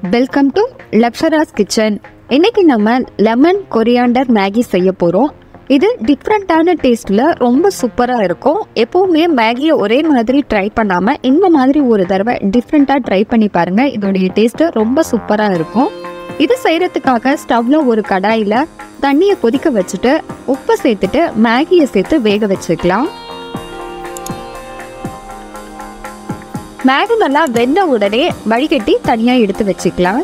welcome to லக்ஷராஸ் kitchen இன்னைக்கு நம்ம lemon coriander Maggi செய்ய போகிறோம் இது டிஃப்ரெண்ட்டான டேஸ்ட்டில் ரொம்ப சூப்பராக இருக்கும் எப்போவுமே மேகியை ஒரே மாதிரி ட்ரை பண்ணாமல் இந்த மாதிரி ஒரு தடவை டிஃப்ரெண்ட்டாக ட்ரை பண்ணி பாருங்கள் இதோடைய டேஸ்ட்டு ரொம்ப சூப்பராக இருக்கும் இது செய்கிறதுக்காக ஸ்டவ்வில் ஒரு கடாயில் தண்ணியை கொதிக்க வச்சுட்டு உப்பை சேர்த்துட்டு மேகியை சேர்த்து வேக வச்சுக்கலாம் மேகி நல்லா வெந்த உடனே வடிகட்டி தனியாக எடுத்து வச்சுக்கலாம்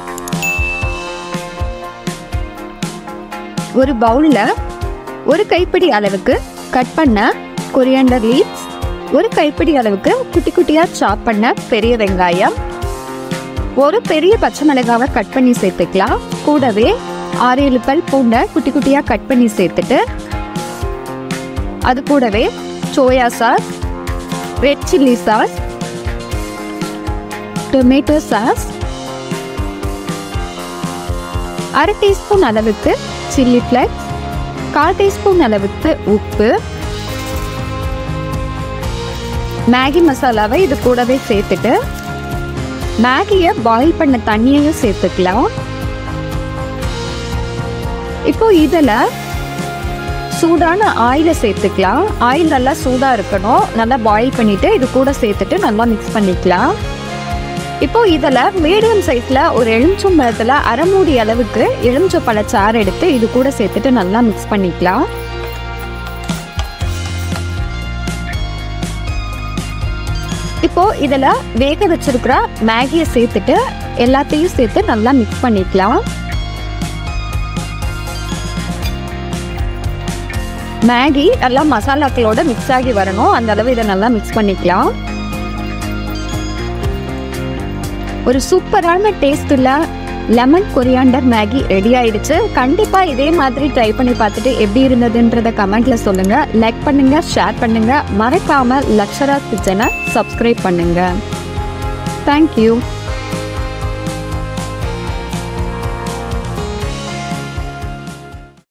ஒரு பவுலில் ஒரு கைப்பிடி அளவுக்கு கட் பண்ண கொரியாண்டர் லீவ்ஸ் ஒரு கைப்பிடி அளவுக்கு குட்டி குட்டியாக சாப் பண்ண பெரிய வெங்காயம் ஒரு பெரிய பச்சை மிளகாவை கட் பண்ணி சேர்த்துக்கலாம் கூடவே ஆறு ஏழு பல் பூண்டை குட்டி குட்டியாக கட் பண்ணி சேர்த்துட்டு அது கூடவே soya sauce red chilli sauce tomato sauce அரை டீஸ்பூன் அளவுக்கு சில்லி ஃப்ளேக்ஸ் கால் டீஸ்பூன் அளவுக்கு உப்பு மேகி மசாலாவை இது கூடவே சேர்த்துட்டு மேகியை பாயில் பண்ண தண்ணியையும் சேர்த்துக்கலாம் இப்போ இதில் சூடான ஆயிலை சேர்த்துக்கலாம் ஆயில் நல்லா சூடாக இருக்கணும் நல்லா பாயில் பண்ணிவிட்டு இது கூட சேர்த்துட்டு நல்லா மிக்ஸ் பண்ணிக்கலாம் இப்போ இதில் மீடியம் சைஸில் ஒரு எலுமிச்சம் பழத்தில் அரை மூடி அளவுக்கு எலுமிச்சம் பழச்சாறு எடுத்து இது கூட சேர்த்துட்டு நல்லா மிக்ஸ் பண்ணிக்கலாம் இப்போ இதில் வேக வச்சிருக்கிற மேகியை சேர்த்துட்டு எல்லாத்தையும் சேர்த்து நல்லா மிக்ஸ் பண்ணிக்கலாம் மேகி எல்லாம் மசாலாக்களோட மிக்ஸ் ஆகி வரணும் அந்த அளவு இதை நல்லா மிக்ஸ் பண்ணிக்கலாம் ஒரு சூப்பரான டேஸ்ட்டில் லெமன் கொரியாண்டர் மேகி ரெடி ஆயிடுச்சு கண்டிப்பாக இதே மாதிரி ட்ரை பண்ணி பார்த்துட்டு எப்படி இருந்ததுன்றத கமெண்ட்ல சொல்லுங்க லைக் பண்ணுங்க ஷேர் பண்ணுங்க மறக்காம லக்ஷரா கிச்சனை சப்ஸ்கிரைப் பண்ணுங்க தேங்க்யூ